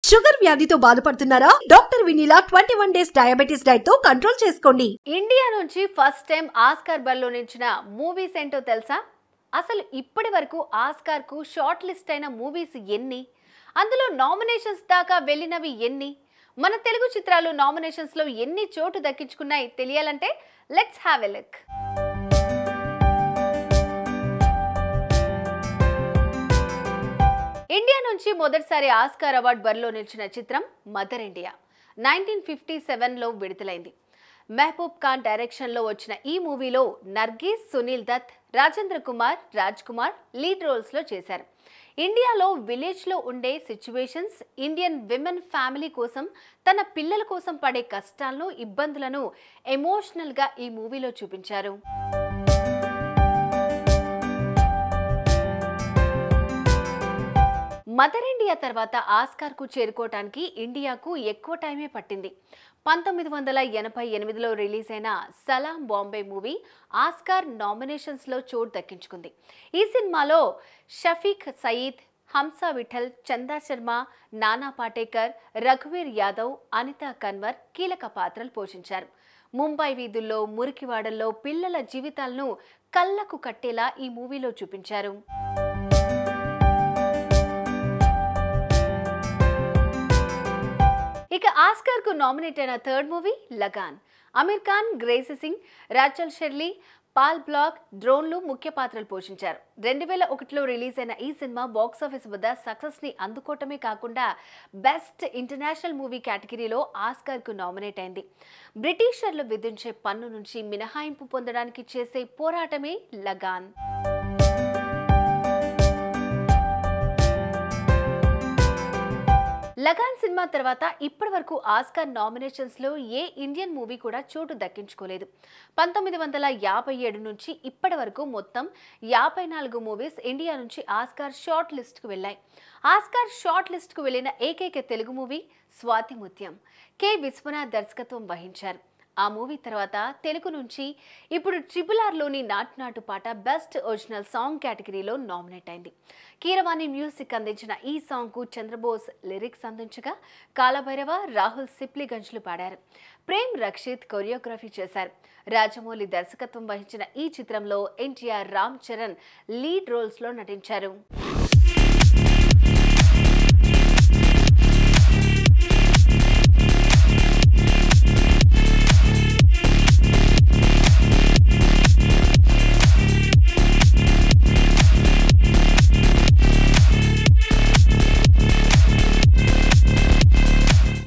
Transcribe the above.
sugar వ్యాధితో బాధపడుతున్నారా doctor Vineela twenty one days diabetes diet తో కంట్రోల్ చేసుకోండి ఇండియా నుంచి ఫస్ట్ టైం ఆస్కార్ బరిలో నిలిచిన మూవీస్ ఏంటో తెలుసా అసలు ఇప్పటి వరకు ఆస్కార్కు షార్ట్ లిస్ట్ అయిన మూవీస్ ఎన్ని అందులో నామినేషన్స్ దాకా వెళ్ళినవి ఎన్ని మన తెలుగు చిత్రాలు నామినేషన్స్లో ఎన్ని చోటు దక్కించుకున్నాయి తెలియాలంటే let's have a look India నుంచి మొదటిసారి ఆస్కార్ అవార్డు బరిలో నిలిచిన చిత్రం మదర్ ఇండియా నైన్టీన్ ఫిఫ్టీ సెవెన్లో విడుదలైంది మెహబూబ్ ఖాన్ డైరెక్షన్లో వచ్చిన ఈ మూవీలో నర్గీస్ సునీల్ దత్ రాజేంద్ర కుమార్ రాజ్ కుమార్ లీడ్ రోల్స్లో చేశారు ఇండియాలో విలేజ్లో ఉండే సిచ్యువేషన్స్ ఇండియన్ విమెన్ ఫ్యామిలీ కోసం తన పిల్లల కోసం పడే కష్టాలను ఇబ్బందులను ఎమోషనల్గా ఈ మూవీలో చూపించారు మదర్ ఇండియా తర్వాత ఆస్కార్కు చేరుకోవటానికి ఇండియాకు ఎక్కువ టైమే పట్టింది పంతొమ్మిది వందల ఎనభై ఎనిమిదిలో రిలీజ్ అయిన సలాం బాంబే మూవీ ఆస్కార్ నామినేషన్స్లో చోటు దక్కించుకుంది ఈ సినిమాలో షఫీక్ సయీద్ హంస విఠల్ చందా శర్మ నానా పాటేకర్ రఘువీర్ యాదవ్ అనిత కన్వర్ కీలక పాత్రలు పోషించారు ముంబై వీధుల్లో మురికివాడల్లో పిల్లల జీవితాలను కళ్ళకు కట్టేలా ఈ మూవీలో చూపించారు ఇక ఆస్కార్ కు నామినేట్ అయిన third movie Lagaan Aamir Khan Gracy Singh Rachel Shelley Paul బ్లాక్ డ్రోన్లు ముఖ్య పాత్రలు పోషించారు రెండు వేల ఒకటిలో రిలీజ్ అయిన ఈ సినిమా బాక్సాఫీస్ వద్ద సక్సెస్ ని అందుకోవటమే కాకుండా బెస్ట్ ఇంటర్నేషనల్ మూవీ కేటగిరీలో ఆస్కార్ కు నామినేట్ అయింది బ్రిటిషర్లు విధించే పన్ను నుంచి మినహాయింపు పొందడానికి చేసే పోరాటమే లగాన్ లగాన్ సినిమా తర్వాత ఇప్పటి వరకు ఆస్కార్ నామినేషన్స్లో ఏ ఇండియన్ మూవీ కూడా చోటు దక్కించుకోలేదు పంతొమ్మిది వందల యాభై ఏడు నుంచి ఇప్పటి వరకు మొత్తం యాభై నాలుగు మూవీస్ ఇండియా నుంచి ఆస్కార్ షార్ట్ లిస్ట్కు వెళ్ళాయి ఆస్కార్ షార్ట్ లిస్ట్కు వెళ్ళిన ఏకైక తెలుగు మూవీ స్వాతి ముత్యం కె విశ్వనాథ్ దర్శకత్వం వహించారు ఆ మూవీ తర్వాత తెలుగు నుంచి ఇప్పుడు ట్రిపుల్ ఆర్లోని నాటు నాటు పాట బెస్ట్ ఒరిజినల్ సాంగ్ కేటగిరీలో నామినేట్ అయింది కీరవాణి మ్యూజిక్ అందించిన ఈ సాంగ్కు చంద్రబోస్ లిరిక్స్ అందించగా కాలభైరవ రాహుల్ సిప్లిగంజ్లు పాడారు ప్రేమ్ రక్షిత్ కొరియోగ్రఫీ చేశారు రాజమౌళి దర్శకత్వం వహించిన ఈ చిత్రంలో ఎన్టీఆర్ రామ్ చరణ్ లీడ్ రోల్స్లో నటించారు